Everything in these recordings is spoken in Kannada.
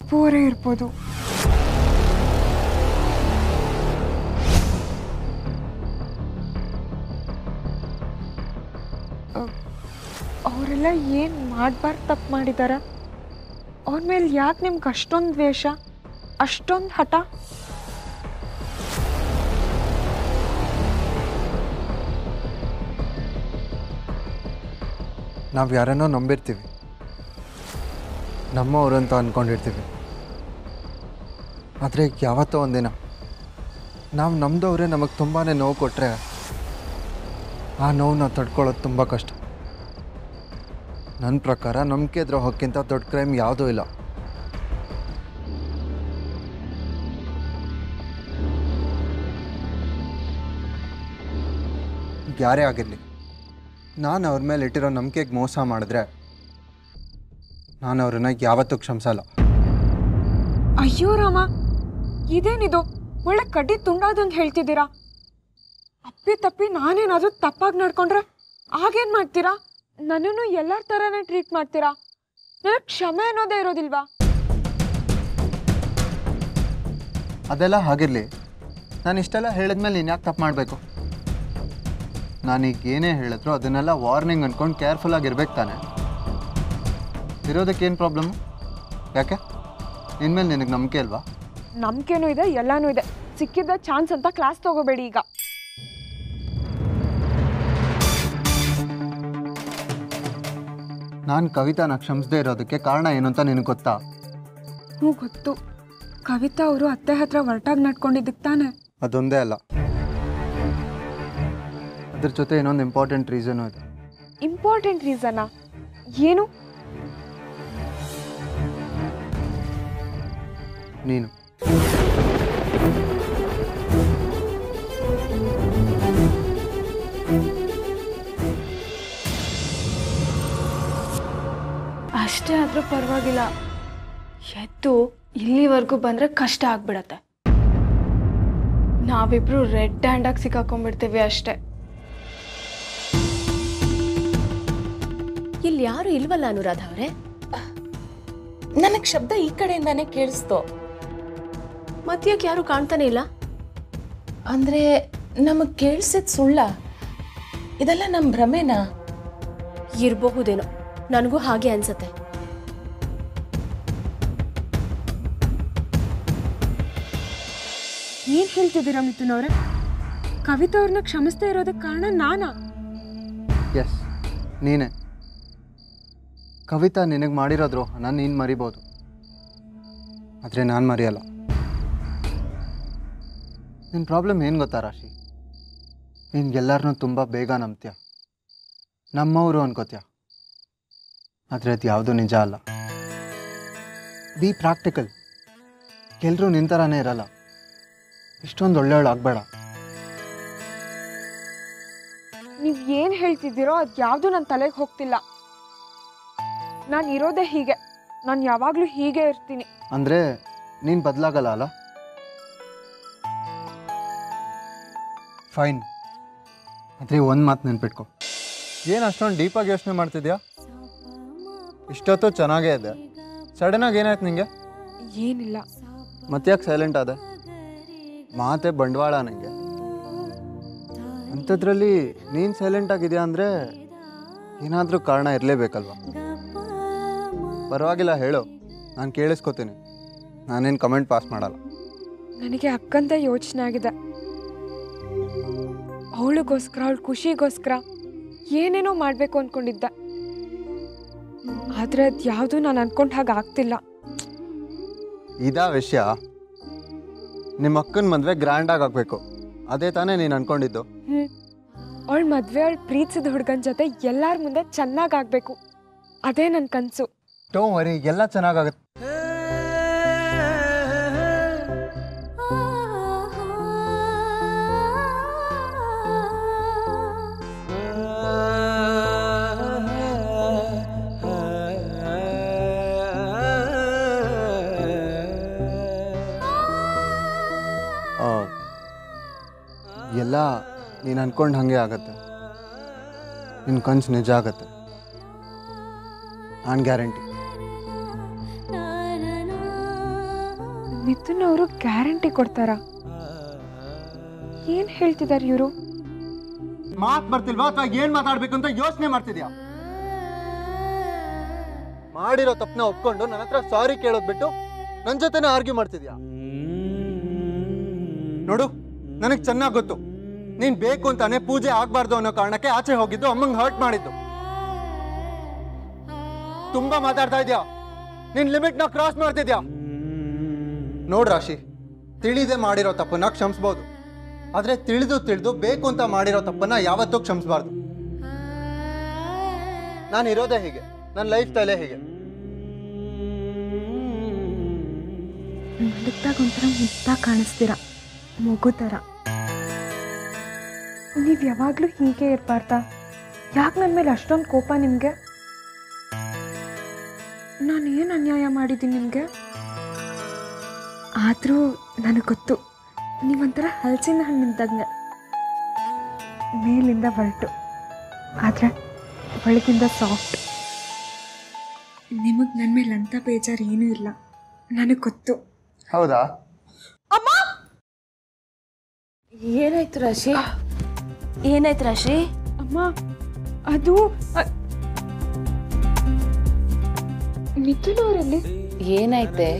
ಅಪ್ಪುವರೇ ಇರ್ಬೋದು ಅವರೆಲ್ಲ ಏನು ಮಾಡಬಾರ್ದು ತಪ್ಪು ಮಾಡಿದಾರ ಅವ್ರ ಮೇಲೆ ಯಾಕೆ ನಿಮ್ಗೆ ಅಷ್ಟೊಂದು ದ್ವೇಷ ಅಷ್ಟೊಂದು ಹಠ ನಾವು ಯಾರನ್ನೋ ನಂಬಿರ್ತೀವಿ ನಮ್ಮವರು ಅಂತ ಅಂದ್ಕೊಂಡಿರ್ತೀವಿ ಆದರೆ ಯಾವತ್ತೋ ಒಂದಿನ ನಾವು ನಮ್ಮದವರೇ ನಮಗೆ ತುಂಬಾ ನೋವು ಕೊಟ್ಟರೆ ಆ ನೋವನ್ನ ತಡ್ಕೊಳ್ಳೋದು ತುಂಬ ಕಷ್ಟ ನನ್ನ ಪ್ರಕಾರ ನಂಬಿಕೆ ದ್ರೋಹಕ್ಕಿಂತ ದೊಡ್ಡ ಕ್ರೈಮ್ ಯಾವುದೂ ಇಲ್ಲ ಯಾರೇ ಆಗಿರಲಿ ನಾನು ಅವ್ರ ಮೇಲೆ ಇಟ್ಟಿರೋ ನಂಬಿಕೆಗೆ ಮೋಸ ಮಾಡಿದ್ರೆ ನಾನು ಅವ್ರನ್ನ ಯಾವತ್ತೂ ಕ್ಷಮಿಸಲ್ಲ ಅಯ್ಯೋ ರಾಮ ಇದೇನಿದು ಒಳ್ಳೆ ಕಡ್ಡಿ ತುಂಡಾದಂಗೆ ಹೇಳ್ತಿದ್ದೀರಾ ಅಪ್ಪಿ ತಪ್ಪಿ ನಾನೇನಾದ್ರೂ ತಪ್ಪಾಗಿ ನಡ್ಕೊಂಡ್ರೆ ಆಗೇನು ಮಾಡ್ತೀರಾ ನನ್ನನ್ನು ಎಲ್ಲರ ಥರನೇ ಟ್ರೀಟ್ ಮಾಡ್ತೀರಾ ನನಗೆ ಕ್ಷಮೆ ಅನ್ನೋದೇ ಇರೋದಿಲ್ವಾ ಅದೆಲ್ಲ ಹಾಗಿರಲಿ ನಾನು ಇಷ್ಟೆಲ್ಲ ಹೇಳಿದ್ಮೇಲೆ ನೀನು ಯಾಕೆ ತಪ್ಪು ಮಾಡಬೇಕು ನಾನೀಗ ಏನೇ ಹೇಳಿದ್ರು ಅದನ್ನೆಲ್ಲ ವಾರ್ನಿಂಗ್ ಅಂದ್ಕೊಂಡು ಕೇರ್ಫುಲ್ ಆಗಿರ್ಬೇಕು ತಾನೆ ಇರೋದಕ್ಕೆ ಏನು ಪ್ರಾಬ್ಲಮ್ಮು ಯಾಕೆ ಇನ್ಮೇಲೆ ನಿನಗೆ ನಂಬಿಕೆ ಅಲ್ವಾ ನಂಬಿಕೆನೂ ಇದೆ ಎಲ್ಲನೂ ಇದೆ ಸಿಕ್ಕಿದ್ದ ಚಾನ್ಸ್ ಅಂತ ಕ್ಲಾಸ್ ತಗೋಬೇಡಿ ಈಗ ನಾನು ಕವಿತಾನ ಕ್ಷಮಿಸದೇ ಇರೋದಕ್ಕೆ ಕಾರಣ ಏನು ಅಂತ ನಿನಗೆ ಗೊತ್ತಾ ಹ್ಞೂ ಗೊತ್ತು ಕವಿತಾ ಅವರು ಅತ್ತೆ ಹತ್ರ ಹೊರಟಾಗಿ ನಡ್ಕೊಂಡಿದ್ದಕ್ಕೆ ತಾನೆ ಅದೊಂದೇ ಅಲ್ಲ ಅದ್ರ ಜೊತೆ ಇನ್ನೊಂದು ಇಂಪಾರ್ಟೆಂಟ್ ರೀಸನು ಇದೆ ಇಂಪಾರ್ಟೆಂಟ್ ರೀಸನಾ ಏನು ನೀನು ಅಷ್ಟೇ ಆದರೂ ಪರವಾಗಿಲ್ಲ ಎದ್ದು ಇಲ್ಲಿವರೆಗೂ ಬಂದರೆ ಕಷ್ಟ ಆಗ್ಬಿಡತ್ತೆ ನಾವಿಬ್ರು ರೆಡ್ ಹ್ಯಾಂಡಾಗಿ ಸಿಕ್ಕಾಕೊಂಡ್ಬಿಡ್ತೀವಿ ಅಷ್ಟೇ ಇಲ್ಲಿ ಯಾರು ಇಲ್ವಲ್ಲ ಅನುರಾಧ ಅವರೇ ನನಗೆ ಶಬ್ದ ಈ ಕಡೆಯಿಂದಾನೇ ಕೇಳಿಸ್ತು ಮತ್ತ್ಯಾಕೆ ಯಾರು ಕಾಣ್ತಾನೆ ಇಲ್ಲ ಅಂದ್ರೆ ನಮಗೆ ಕೇಳಿಸಿದ ಸುಳ್ಳ ಇದೆಲ್ಲ ನಮ್ಮ ಭ್ರಮೆನಾ ಇರಬಹುದೇನೋ ನನಗೂ ಹಾಗೆ ಅನ್ಸತ್ತೆ ಏನು ಹೇಳ್ತಿದ್ದೀರಾ ಮಿಥುನ್ ಅವರೇ ಕವಿತಾ ಅವ್ರನ್ನ ಕ್ಷಮಿಸ್ತಾ ಇರೋದಕ್ಕೆ ಕಾರಣ ನಾನಾ ಎಸ್ ನೀನೇ ಕವಿತಾ ನಿನಗೆ ಮಾಡಿರೋ ದ್ರೋಹನ ನೀನು ಮರಿಬೋದು ಆದರೆ ನಾನು ಮರೆಯಲ್ಲ ನಿನ್ನ ಪ್ರಾಬ್ಲಮ್ ಏನು ಗೊತ್ತಾ ರಾಶಿ ನಿನ್ಗೆಲ್ಲರನ್ನೂ ತುಂಬ ಬೇಗ ನಂಬ್ತೀಯ ನಮ್ಮವರು ಅನ್ಕೋತೀಯ ಆದರೆ ಅದು ಯಾವುದೂ ನಿಜ ಅಲ್ಲ ಬಿ ಪ್ರಾಕ್ಟಿಕಲ್ ಎಲ್ಲರೂ ನಿನ್ನ ಥರನೇ ಇರಲ್ಲ ಇಷ್ಟೊಂದು ಒಳ್ಳೆಯವಳು ಆಗಬೇಡ ನೀವು ಏನು ಹೇಳ್ತಿದ್ದೀರೋ ಅದು ಯಾವುದು ನನ್ನ ತಲೆಗೆ ಹೋಗ್ತಿಲ್ಲ ನಾನು ಇರೋದೇ ಹೀಗೆ ನಾನು ಯಾವಾಗಲೂ ಹೀಗೆ ಇರ್ತೀನಿ ಅಂದರೆ ನೀನು ಬದಲಾಗಲ್ಲ ಅಲ್ಲ ಫೈನ್ ಆದರೆ ಒಂದು ಮಾತು ನೆನ್ಪಿಟ್ಕೊ ಏನು ಅಷ್ಟೊಂದು ಡೀಪಾಗಿ ಯೋಚನೆ ಮಾಡ್ತಿದ್ಯಾ ಇಷ್ಟೊತ್ತು ಚೆನ್ನಾಗೇ ಇದೆ ಸಡನ್ನಾಗಿ ಏನಾಯ್ತು ನಿಂಗೆ ಏನಿಲ್ಲ ಮತ್ತ್ಯಾಕೆ ಸೈಲೆಂಟ್ ಆದೆ ಮಾತೆ ಬಂಡವಾಳ ನನಗೆ ಅಂಥದ್ರಲ್ಲಿ ನೀನು ಸೈಲೆಂಟ್ ಆಗಿದೆಯಾ ಅಂದರೆ ಏನಾದರೂ ಕಾರಣ ಇರಲೇಬೇಕಲ್ವ ಪರವಾಗಿಲ್ಲ ಹೇಳು ನಾನು ಕೇಳಿಸ್ಕೊತೀನಿ ನಾನೇನು ಕಮೆಂಟ್ ಪಾಸ್ ಮಾಡಲ್ಲ ನನಗೆ ಅಕ್ಕಂತ ಯೋಚನೆ ಆಗಿದೆ ಅವಳಿಗೋಸ್ಕರ ಅವಳ ಖುಷಿಗೋಸ್ಕರ ಏನೇನೋ ಮಾಡಬೇಕು ಅಂದ್ಕೊಂಡಿದ್ದೆ ಆದರೆ ಅದು ಯಾವುದು ನಾನು ಅನ್ಕೊಂಡ ಹಾಗೆ ಆಗ್ತಿಲ್ಲ ಇದಾ ವಿಷಯ ನಿಮ್ಮ ಅಕ್ಕನ ಮದುವೆ ಗ್ರ್ಯಾಂಡಾಗಿ ಆಗಬೇಕು ಅದೇ ತಾನೇ ನೀನು ಅನ್ಕೊಂಡಿದ್ದು ಹ್ಞೂ ಅವಳ ಮದುವೆ ಅವಳು ಪ್ರೀತಿಸಿದ ಹುಡುಗನ ಜೊತೆ ಎಲ್ಲರ ಮುಂದೆ ಚೆನ್ನಾಗಿ ಆಗಬೇಕು ಅದೇ ನನ್ನ ಕನಸು ಟೋ ವರಿ ಎಲ್ಲ ಚೆನ್ನಾಗಾಗುತ್ತೆ ಆ, ಎಲ್ಲ ನೀನು ಅನ್ಕೊಂಡು ಹಾಗೆ ಆಗತ್ತೆ ನಿನ್ನ ಕನ್ಸು ನಿಜ ಆಗತ್ತೆ ನಾನು ಗ್ಯಾರಂಟಿ ಮಿಥುನ್ ಅವರು ಗ್ಯಾರಂಟಿ ಕೊಡ್ತಾರ ಏನ್ ಹೇಳ್ತಿದಾರೆ ಇವರು ಮಾತ್ ಬರ್ತಿಲ್ವಾ ಅಥವಾ ಏನ್ ಮಾತಾಡ್ಬೇಕು ಅಂತ ಯೋಚನೆ ಮಾಡ್ತಿದ್ಯಾ ಮಾಡಿರೋ ತಪ್ಪನ್ನ ಒಪ್ಕೊಂಡು ನನ್ನ ಹತ್ರ ಸಾರಿ ಕೇಳೋದ್ ಬಿಟ್ಟು ನನ್ ಜೊತೆನೆ ಆರ್ಗ್ಯೂ ಮಾಡ್ತಿದ್ಯಾ ನೋಡು ನನಗ್ ಚೆನ್ನಾಗ್ ಗೊತ್ತು ನೀನ್ ಬೇಕು ಅಂತಾನೆ ಪೂಜೆ ಆಗ್ಬಾರ್ದು ಅನ್ನೋ ಕಾರಣಕ್ಕೆ ಆಚೆ ಹೋಗಿದ್ದು ಅಮ್ಮಂಗ್ ಹರ್ಟ್ ಮಾಡಿದ್ದು ತುಂಬಾ ಮಾತಾಡ್ತಾ ಇದ್ಯಾ ನಿನ್ ಲಿಮಿಟ್ ನ ಕ್ರಾಸ್ ಮಾಡ್ತಿದ್ಯಾ ನೋಡ್ ರಾಶಿ ತಿಳಿದೆ ಮಾಡಿರೋ ತಪ್ಪನ್ನ ಕ್ಷಮಿಸ್ಬೋದು ಆದ್ರೆ ತಿಳಿದು ತಿಳಿದು ಬೇಕು ಅಂತ ಮಾಡಿರೋ ತಪ್ಪನ್ನ ಯಾವತ್ತೂ ಕ್ಷಮಿಸಬಾರ್ದು ನಾನು ಇರೋದೇ ಹೀಗೆ ನನ್ನ ಲೈಫ್ ಸ್ಟೈಲೇ ಹೀಗೆ ಮಲಗ್ದಾಗ ಒಂಥರ ಮುದ್ದಾಗಿ ಕಾಣಿಸ್ತೀರ ಮಗು ಥರ ನೀವು ಯಾವಾಗಲೂ ಹೀಗೆ ಇರಬಾರ್ದಾ ಯಾಕೆ ನನ್ನ ಮೇಲೆ ಅಷ್ಟೊಂದು ಕೋಪ ನಿಮಗೆ ನಾನು ಏನು ಅನ್ಯಾಯ ಮಾಡಿದ್ದೀನಿ ನಿಮಗೆ ಆದರೂ ನನಗೆ ಗೊತ್ತು ನೀವೊಂಥರ ಹಲಸಿನ ಹಣ್ಣಿದ್ದಂಗೆ ಮೇಲಿಂದ ಹೊರಟು ಆದರೆ ಒಳಗಿಂದ ಸಾಫ್ಟ್ ನಿಮಗೆ ನನ್ನ ಮೇಲೆ ಅಂಥ ಬೇಜಾರು ಏನೂ ಇಲ್ಲ ನನಗೆ ಗೊತ್ತು ಹೌದಾ ಏನಾಯ್ತು ರಾಶಿ ಏನಾಯ್ತು ರಾಶಿ ಅಮ್ಮ ಅದು ಅ- ಮಿಥುನ್ ಅವರಲ್ಲಿ ಏನಾಯ್ತೆ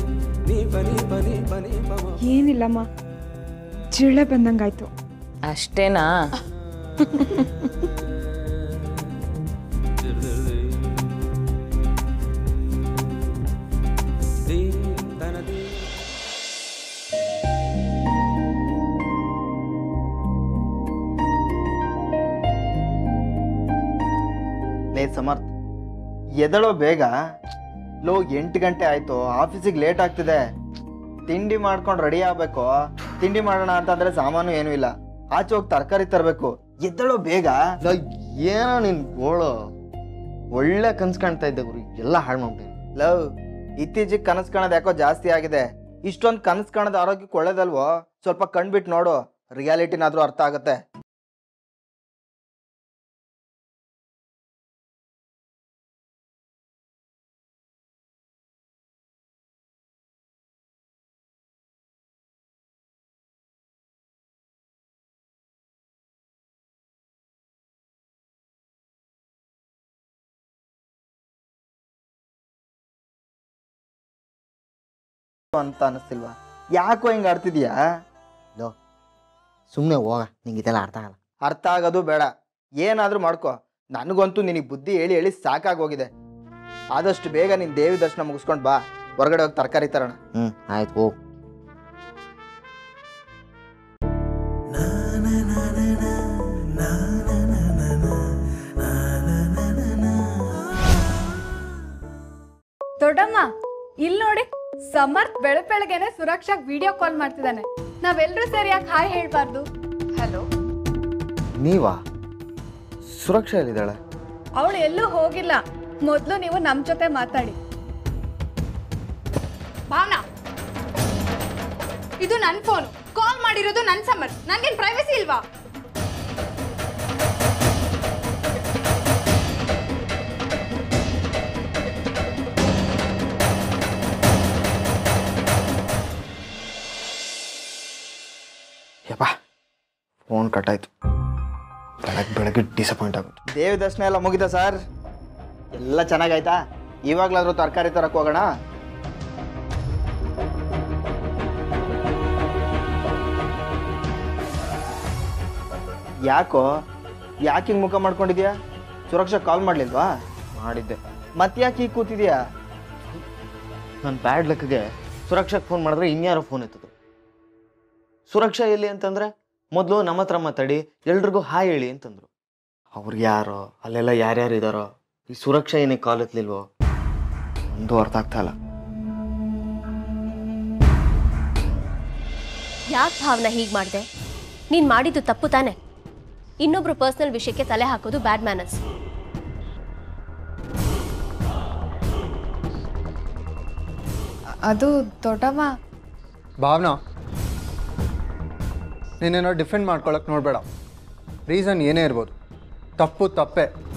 ಏನಿಲ್ಲಮ್ಮ ಜಿರಳೆ ಬಂದಂಗಾಯ್ತು ಅಷ್ಟೇನಾ ಲೇ ಸಮರ್ಥ್ ಎದಳೋ ಬೇಗ ಲೋ ಎಂಟು ಗಂಟೆ ಆಯ್ತು ಆಫೀಸಿಗೆ ಲೇಟ್ ಆಗ್ತಿದೆ ತಿಂಡಿ ಮಾಡ್ಕೊಂಡು ರೆಡಿ ಆಗ್ಬೇಕು ತಿಂಡಿ ಮಾಡೋಣ ಅಂತಂದ್ರೆ ಸಾಮಾನು ಏನೂ ಇಲ್ಲ ಆಚೆ ಹೋಗಿ ತರಕಾರಿ ತರಬೇಕು ಎದ್ದಳೋ ಬೇಗ ಲೋ, ಏನೋ ನಿನ್ ಗೋಳು ಒಳ್ಳೆ ಕನ್ಸ್ ಕಾಣ್ತಾ ಇದ್ದೆ ಗುರು ಎಲ್ಲ ಹಾಳು ಮಾಡ್ಬಿಟ್ಟೆ ಲವ್ ಇತ್ತೀಚೆಗೆ ಕನಸು ಕಾಣೋದು ಯಾಕೋ ಜಾಸ್ತಿ ಆಗಿದೆ ಇಷ್ಟೊಂದು ಕನಸು ಕಾಣೋದು ಆರೋಗ್ಯಕ್ಕೆ ಒಳ್ಳೇದಲ್ವೋ ಸ್ವಲ್ಪ ಕಣ್ಬಿಟ್ಟು ನೋಡು ರಿಯಾಲಿಟಿನಾದ್ರೂ ಅರ್ಥ ಆಗುತ್ತೆ ಅಂತ ಅನಿಸ್ತಿಲ್ವಾ ಯಾಕೋ ಹಿಂಗೆ ಆಡ್ತಿದ್ಯಾ ಲೋ ಸುಮ್ಮನೆ ಹೋಗ ನಿಂಗೆ ಇದೆಲ್ಲ ಅರ್ಥ ಆಗಲ್ಲ ಅರ್ಥ ಆಗೋದು ಬೇಡ ಏನಾದರೂ ಮಾಡ್ಕೋ ನನಗಂತೂ ನಿನಗೆ ಬುದ್ಧಿ ಹೇಳಿ ಹೇಳಿ ಸಾಕಾಗೋಗಿದೆ ಆದಷ್ಟು ಬೇಗ ನಿನ್ನ ದೇವಿ ದರ್ಶನ ಮುಗಿಸ್ಕೊಂಡು ಬಾ ಹೊರಗಡೆ ಹೋಗಿ ತರಕಾರಿ ತರೋಣ ಹ್ಞೂ ಆಯ್ತು ಹೋಗು ದೊಡ್ಡಮ್ಮ ಇಲ್ಲಿ ನೋಡಿ ಸಮರ್ಥ್ ಬೆಳ ಬೆಳಗ್ಗೆನೆ ಸುರಕ್ಷಾಗ್ ವಿಡಿಯೋ ಕಾಲ್ ಮಾಡ್ತಿದ್ದಾನೆ ನಾವೆಲ್ಲರೂ ಸೇರಿ ಯಾಕೆ ಹಾಯ್ ಹೇಳ್ಬಾರ್ದು ಹಲೋ ನೀವಾ ಸುರಕ್ಷಾ ಎಲ್ಲಿದ್ದಾಳೆ ಅವಳು ಎಲ್ಲೂ ಹೋಗಿಲ್ಲ ಮೊದಲು ನೀವು ನಮ್ಮ ಜೊತೆ ಮಾತಾಡಿ ಭಾವನಾ ಇದು ನನ್ನ ಫೋನ್ ಕಾಲ್ ಮಾಡಿರೋದು ನನ್ನ ಸಮರ್ಥ್ ನನ್ಗೇನು ಪ್ರೈವಸಿ ಇಲ್ವಾ ಯಪ್ಪ ಫೋನ್ ಕಟ್ಟಾಯ್ತು ಬೆಳಗ್ಗೆ ಬೆಳಗ್ಗೆ ಡಿಸಪಾಯಿಂಟ್ ಆಗುತ್ತೆ ದೇವಿ ದರ್ಶನ ಎಲ್ಲ ಮುಗಿದ ಸರ್ ಎಲ್ಲ ಚೆನ್ನಾಗಾಯ್ತಾ ಇವಾಗ್ಲಾದ್ರೂ ತರಕಾರಿ ತರಕ್ಕೆ ಹೋಗೋಣ ಯಾಕೋ ಯಾಕೆ ಹಿಂಗೆ ಮುಖ ಮಾಡ್ಕೊಂಡಿದ್ಯಾ ಸುರಕ್ಷಾ ಕಾಲ್ ಮಾಡಲಿಲ್ವಾ ಮಾಡಿದ್ದೆ ಮತ್ತೆ ಯಾಕೆ ಈಗ ಕೂತಿದ್ಯಾ ನನ್ನ ಬ್ಯಾಡ್ ಲಕ್ಗೆ ಸುರಕ್ಷಾಗೆ ಫೋನ್ ಮಾಡಿದ್ರೆ ಇನ್ಯಾರೋ ಫೋನ್ ಎತ್ತದು ಸುರಕ್ಷಾ ಎಲ್ಲಿ ಅಂತಂದ್ರೆ ಮೊದಲು ನಮ್ಮ ಹತ್ರ ಮಾತಾಡಿ ಎಲ್ರಿಗೂ ಹಾಯ್ ಹೇಳಿ ಅಂತಂದ್ರು ಅವ್ರಿಗೆ ಯಾರೋ ಅಲ್ಲೆಲ್ಲ ಯಾರ್ಯಾರು ಇದ್ದಾರೋ ಈ ಸುರಕ್ಷಾ ಏನಕ್ಕೆ ಕಾಲ್ ಎತ್ತಲಿಲ್ವೋ ಒಂದು ಅರ್ಥ ಆಗ್ತಾ ಇಲ್ಲ ಯಾಕೆ ಭಾವನ ಹೀಗೆ ಮಾಡಿದೆ ನೀನು ಮಾಡಿದ್ದು ತಪ್ಪು ತಾನೆ ಇನ್ನೊಬ್ರು ಪರ್ಸನಲ್ ವಿಷಯಕ್ಕೆ ತಲೆ ಹಾಕೋದು ಬ್ಯಾಡ್ ಮ್ಯಾನರ್ಸ್ ಅದು ದೊಡ್ಡಮ್ಮ ಭಾವನಾ ನೀನೇನೋ ಡಿಫೆಂಡ್ ಮಾಡ್ಕೊಳಕ್ ನೋಡಬೇಡ ರೀಸನ್ ಏನೇ ಇರ್ಬೋದು ತಪ್ಪು ತಪ್ಪೆ